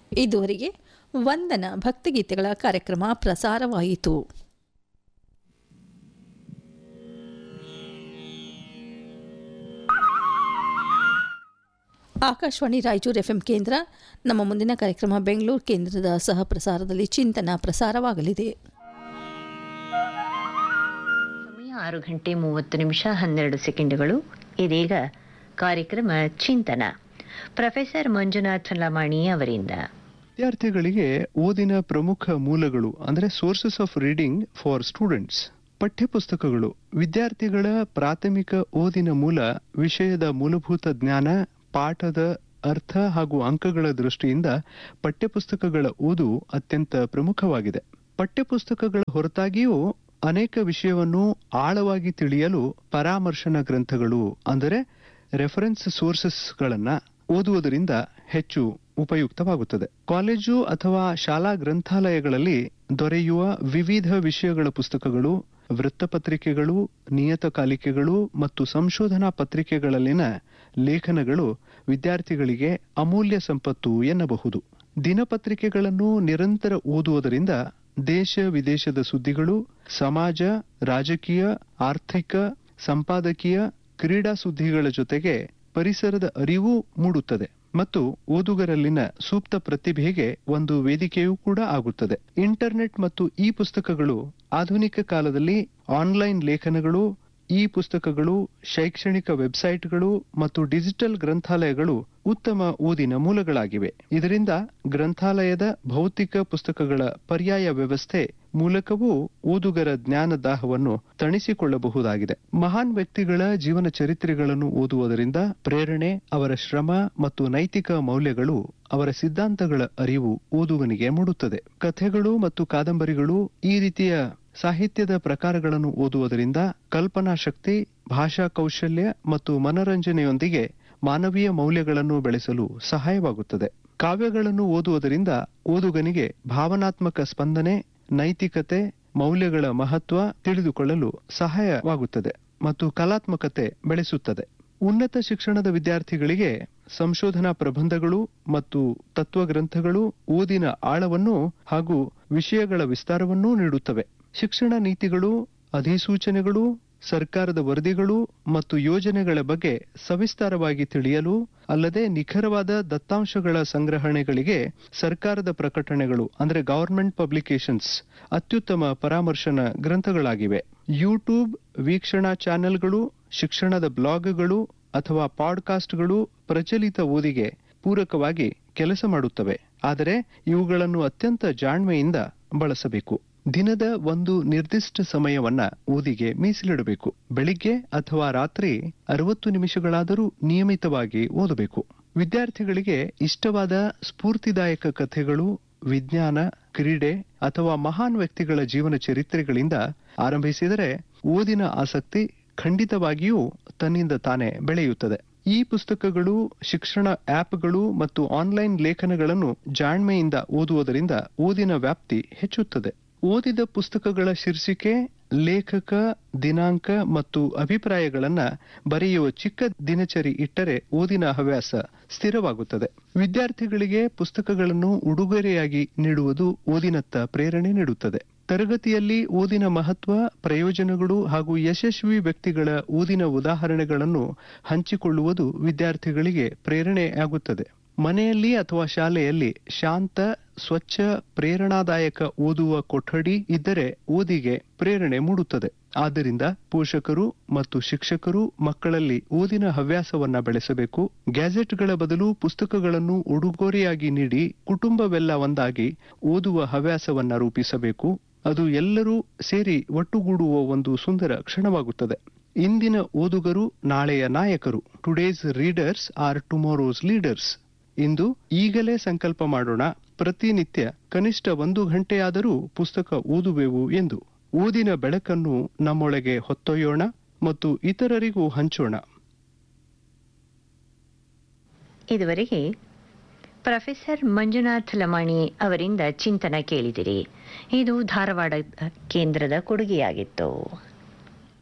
ಇದುವರೆಗೆ ವಂದನ ಭಕ್ತಿಗೀತೆಗಳ ಕಾರ್ಯಕ್ರಮ ಪ್ರಸಾರವಾಯಿತು ಆಕಾಶವಾಣಿ ರಾಯಚೂರು ಎಫ್ಎಂ ಕೇಂದ್ರ ನಮ್ಮ ಮುಂದಿನ ಕಾರ್ಯಕ್ರಮ ಬೆಂಗಳೂರು ಕೇಂದ್ರದ ಸಹ ಪ್ರಸಾರದಲ್ಲಿ ಚಿಂತನ ಪ್ರಸಾರವಾಗಲಿದೆ ಸಮಯ ಆರು ಗಂಟೆ ಮೂವತ್ತು ನಿಮಿಷ ಹನ್ನೆರಡು ಸೆಕೆಂಡುಗಳು ಇದೀಗ ಕಾರ್ಯಕ್ರಮ ಚಿಂತನ ಪ್ರೊಫೆಸರ್ ಮಂಜುನಾಥ್ ಲಮಾಣಿ ಅವರಿಂದ ವಿದ್ಯಾರ್ಥಿಗಳಿಗೆ ಓದಿನ ಪ್ರಮುಖ ಮೂಲಗಳು ಅಂದ್ರೆ sources of reading for students ಪಠ್ಯಪುಸ್ತಕಗಳು ವಿದ್ಯಾರ್ಥಿಗಳ ಪ್ರಾಥಮಿಕ ಓದಿನ ಮೂಲ ವಿಷಯದ ಮೂಲಭೂತ ಜ್ಞಾನ ಪಾಠದ ಅರ್ಥ ಹಾಗೂ ಅಂಕಗಳ ದೃಷ್ಟಿಯಿಂದ ಪಠ್ಯಪುಸ್ತಕಗಳ ಓದು ಅತ್ಯಂತ ಪ್ರಮುಖವಾಗಿದೆ ಪಠ್ಯಪುಸ್ತಕಗಳ ಹೊರತಾಗಿಯೂ ಅನೇಕ ವಿಷಯವನ್ನು ಆಳವಾಗಿ ತಿಳಿಯಲು ಪರಾಮರ್ಶನ ಗ್ರಂಥಗಳು ಅಂದರೆ ರೆಫರೆನ್ಸ್ ಸೋರ್ಸಸ್ಗಳನ್ನ ಓದುವುದರಿಂದ ಹೆಚ್ಚು ಉಪಯುಕ್ತವಾಗುತ್ತದೆ ಕಾಲೇಜು ಅಥವಾ ಶಾಲಾ ಗ್ರಂಥಾಲಯಗಳಲ್ಲಿ ದೊರೆಯುವ ವಿವಿಧ ವಿಷಯಗಳ ಪುಸ್ತಕಗಳು ವೃತ್ತಪತ್ರಿಕೆಗಳು ನಿಯತಕಾಲಿಕೆಗಳು ಮತ್ತು ಸಂಶೋಧನಾ ಪತ್ರಿಕೆಗಳಲ್ಲಿನ ಲೇಖನಗಳು ವಿದ್ಯಾರ್ಥಿಗಳಿಗೆ ಅಮೂಲ್ಯ ಸಂಪತ್ತು ಎನ್ನಬಹುದು ದಿನಪತ್ರಿಕೆಗಳನ್ನು ನಿರಂತರ ಓದುವುದರಿಂದ ದೇಶ ವಿದೇಶದ ಸುದ್ದಿಗಳು ಸಮಾಜ ರಾಜಕೀಯ ಆರ್ಥಿಕ ಸಂಪಾದಕೀಯ ಕ್ರೀಡಾ ಸುದ್ದಿಗಳ ಜೊತೆಗೆ ಪರಿಸರದ ಅರಿವು ಮೂಡುತ್ತದೆ ಮತ್ತು ಓದುಗರಲ್ಲಿನ ಸೂಕ್ತ ಪ್ರತಿಭೆಗೆ ಒಂದು ವೇದಿಕೆಯೂ ಕೂಡ ಆಗುತ್ತದೆ ಇಂಟರ್ನೆಟ್ ಮತ್ತು ಈ ಪುಸ್ತಕಗಳು ಆಧುನಿಕ ಕಾಲದಲ್ಲಿ ಆನ್ಲೈನ್ ಲೇಖನಗಳು ಈ ಪುಸ್ತಕಗಳು ಶೈಕ್ಷಣಿಕ ವೆಬ್ಸೈಟ್ಗಳು ಮತ್ತು ಡಿಜಿಟಲ್ ಗ್ರಂಥಾಲಯಗಳು ಉತ್ತಮ ಓದಿನ ಮೂಲಗಳಾಗಿವೆ ಇದರಿಂದ ಗ್ರಂಥಾಲಯದ ಭೌತಿಕ ಪುಸ್ತಕಗಳ ಪರ್ಯಾಯ ವ್ಯವಸ್ಥೆ ಮೂಲಕವೂ ಓದುಗರ ಜ್ಞಾನ ದಾಹವನ್ನು ತಣಿಸಿಕೊಳ್ಳಬಹುದಾಗಿದೆ ಮಹಾನ್ ವ್ಯಕ್ತಿಗಳ ಜೀವನ ಚರಿತ್ರೆಗಳನ್ನು ಓದುವುದರಿಂದ ಪ್ರೇರಣೆ ಅವರ ಶ್ರಮ ಮತ್ತು ನೈತಿಕ ಮೌಲ್ಯಗಳು ಅವರ ಸಿದ್ಧಾಂತಗಳ ಅರಿವು ಓದುಗನಿಗೆ ಮೂಡುತ್ತದೆ ಕಥೆಗಳು ಮತ್ತು ಕಾದಂಬರಿಗಳು ಈ ರೀತಿಯ ಸಾಹಿತ್ಯದ ಪ್ರಕಾರಗಳನ್ನು ಓದುವುದರಿಂದ ಕಲ್ಪನಾ ಶಕ್ತಿ ಭಾಷಾ ಕೌಶಲ್ಯ ಮತ್ತು ಮನರಂಜನೆಯೊಂದಿಗೆ ಮಾನವೀಯ ಮೌಲ್ಯಗಳನ್ನು ಬೆಳೆಸಲು ಸಹಾಯವಾಗುತ್ತದೆ ಕಾವ್ಯಗಳನ್ನು ಓದುವುದರಿಂದ ಓದುಗನಿಗೆ ಭಾವನಾತ್ಮಕ ಸ್ಪಂದನೆ ನೈತಿಕತೆ ಮೌಲ್ಯಗಳ ಮಹತ್ವ ತಿಳಿದುಕೊಳ್ಳಲು ಸಹಾಯವಾಗುತ್ತದೆ ಮತ್ತು ಕಲಾತ್ಮಕತೆ ಬೆಳೆಸುತ್ತದೆ ಉನ್ನತ ಶಿಕ್ಷಣದ ವಿದ್ಯಾರ್ಥಿಗಳಿಗೆ ಸಂಶೋಧನಾ ಪ್ರಬಂಧಗಳು ಮತ್ತು ತತ್ವಗ್ರಂಥಗಳು ಓದಿನ ಆಳವನ್ನು ಹಾಗೂ ವಿಷಯಗಳ ವಿಸ್ತಾರವನ್ನೂ ನೀಡುತ್ತವೆ ಶಿಕ್ಷಣ ನೀತಿಗಳು ಅಧಿಸೂಚನೆಗಳು ಸರ್ಕಾರದ ವರದಿಗಳು ಮತ್ತು ಯೋಜನೆಗಳ ಬಗ್ಗೆ ಸವಿಸ್ತಾರವಾಗಿ ತಿಳಿಯಲು ಅಲ್ಲದೆ ನಿಖರವಾದ ದತ್ತಾಂಶಗಳ ಸಂಗ್ರಹಣೆಗಳಿಗೆ ಸರ್ಕಾರದ ಪ್ರಕಟಣೆಗಳು ಅಂದ್ರೆ ಗವರ್ಮೆಂಟ್ ಪಬ್ಲಿಕೇಶನ್ಸ್ ಅತ್ಯುತ್ತಮ ಪರಾಮರ್ಶನ ಗ್ರಂಥಗಳಾಗಿವೆ ಯೂಟ್ಯೂಬ್ ವೀಕ್ಷಣಾ ಚಾನೆಲ್ಗಳು ಶಿಕ್ಷಣದ ಬ್ಲಾಗ್ಗಳು ಅಥವಾ ಪಾಡ್ಕಾಸ್ಟ್ಗಳು ಪ್ರಚಲಿತ ಓದಿಗೆ ಪೂರಕವಾಗಿ ಕೆಲಸ ಮಾಡುತ್ತವೆ ಆದರೆ ಇವುಗಳನ್ನು ಅತ್ಯಂತ ಜಾಣ್ಮೆಯಿಂದ ಬಳಸಬೇಕು ದಿನದ ಒಂದು ನಿರ್ದಿಷ್ಟ ಸಮಯವನ್ನ ಓದಿಗೆ ಮೀಸಲಿಡಬೇಕು ಬೆಳಿಗ್ಗೆ ಅಥವಾ ರಾತ್ರಿ ಅರವತ್ತು ನಿಮಿಷಗಳಾದರೂ ನಿಯಮಿತವಾಗಿ ಓದಬೇಕು ವಿದ್ಯಾರ್ಥಿಗಳಿಗೆ ಇಷ್ಟವಾದ ಸ್ಫೂರ್ತಿದಾಯಕ ಕಥೆಗಳು ವಿಜ್ಞಾನ ಕ್ರೀಡೆ ಅಥವಾ ಮಹಾನ್ ವ್ಯಕ್ತಿಗಳ ಜೀವನ ಚರಿತ್ರೆಗಳಿಂದ ಆರಂಭಿಸಿದರೆ ಓದಿನ ಆಸಕ್ತಿ ಖಂಡಿತವಾಗಿಯೂ ತನ್ನಿಂದ ತಾನೇ ಬೆಳೆಯುತ್ತದೆ ಈ ಪುಸ್ತಕಗಳು ಶಿಕ್ಷಣ ಆಪ್ಗಳು ಮತ್ತು ಆನ್ಲೈನ್ ಲೇಖನಗಳನ್ನು ಜಾಣ್ಮೆಯಿಂದ ಓದುವುದರಿಂದ ಓದಿನ ವ್ಯಾಪ್ತಿ ಹೆಚ್ಚುತ್ತದೆ ಓದಿದ ಪುಸ್ತಕಗಳ ಶೀರ್ಷಿಕೆ ಲೇಖಕ ದಿನಾಂಕ ಮತ್ತು ಅಭಿಪ್ರಾಯಗಳನ್ನ ಬರೆಯುವ ಚಿಕ್ಕ ದಿನಚರಿ ಇಟ್ಟರೆ ಓದಿನ ಹವ್ಯಾಸ ಸ್ಥಿರವಾಗುತ್ತದೆ ವಿದ್ಯಾರ್ಥಿಗಳಿಗೆ ಪುಸ್ತಕಗಳನ್ನು ಉಡುಗೊರೆಯಾಗಿ ನೀಡುವುದು ಓದಿನತ್ತ ಪ್ರೇರಣೆ ನೀಡುತ್ತದೆ ತರಗತಿಯಲ್ಲಿ ಓದಿನ ಮಹತ್ವ ಪ್ರಯೋಜನಗಳು ಹಾಗೂ ಯಶಸ್ವಿ ವ್ಯಕ್ತಿಗಳ ಓದಿನ ಉದಾಹರಣೆಗಳನ್ನು ಹಂಚಿಕೊಳ್ಳುವುದು ವಿದ್ಯಾರ್ಥಿಗಳಿಗೆ ಪ್ರೇರಣೆಯಾಗುತ್ತದೆ ಮನೆಯಲ್ಲಿ ಅಥವಾ ಶಾಲೆಯಲ್ಲಿ ಶಾಂತ ಸ್ವಚ್ಛ ಪ್ರೇರಣಾದಾಯಕ ಓದುವ ಕೊಠಡಿ ಇದ್ದರೆ ಓದಿಗೆ ಪ್ರೇರಣೆ ಮೂಡುತ್ತದೆ ಆದ್ದರಿಂದ ಪೋಷಕರು ಮತ್ತು ಶಿಕ್ಷಕರು ಮಕ್ಕಳಲ್ಲಿ ಓದಿನ ಹವ್ಯಾಸವನ್ನ ಬೆಳೆಸಬೇಕು ಗ್ಯಾಜೆಟ್ಗಳ ಬದಲು ಪುಸ್ತಕಗಳನ್ನು ಉಡುಗೊರೆಯಾಗಿ ನೀಡಿ ಕುಟುಂಬವೆಲ್ಲ ಒಂದಾಗಿ ಓದುವ ಹವ್ಯಾಸವನ್ನ ರೂಪಿಸಬೇಕು ಅದು ಎಲ್ಲರೂ ಸೇರಿ ಒಟ್ಟುಗೂಡುವ ಒಂದು ಸುಂದರ ಕ್ಷಣವಾಗುತ್ತದೆ ಇಂದಿನ ಓದುಗರು ನಾಳೆಯ ನಾಯಕರು today's readers are tomorrow's leaders ಇಂದು ಈಗಲೇ ಸಂಕಲ್ಪ ಮಾಡೋಣ ಪ್ರತಿನಿತ್ಯ ಕನಿಷ್ಠ ಒಂದು ಗಂಟೆಯಾದರೂ ಪುಸ್ತಕ ಓದುವೆವು ಎಂದು ಓದಿನ ಬೆಳಕನ್ನು ನಮ್ಮೊಳಗೆ ಹೊತ್ತೊಯ್ಯೋಣ ಮತ್ತು ಇತರರಿಗೂ ಹಂಚೋಣ ಇದುವರೆಗೆ ಪ್ರೊಫೆಸರ್ ಮಂಜುನಾಥ್ ಲಮಾಣಿ ಅವರಿಂದ ಚಿಂತನ ಕೇಳಿದಿರಿ ಇದು ಧಾರವಾಡ ಕೇಂದ್ರದ ಕೊಡುಗೆಯಾಗಿತ್ತು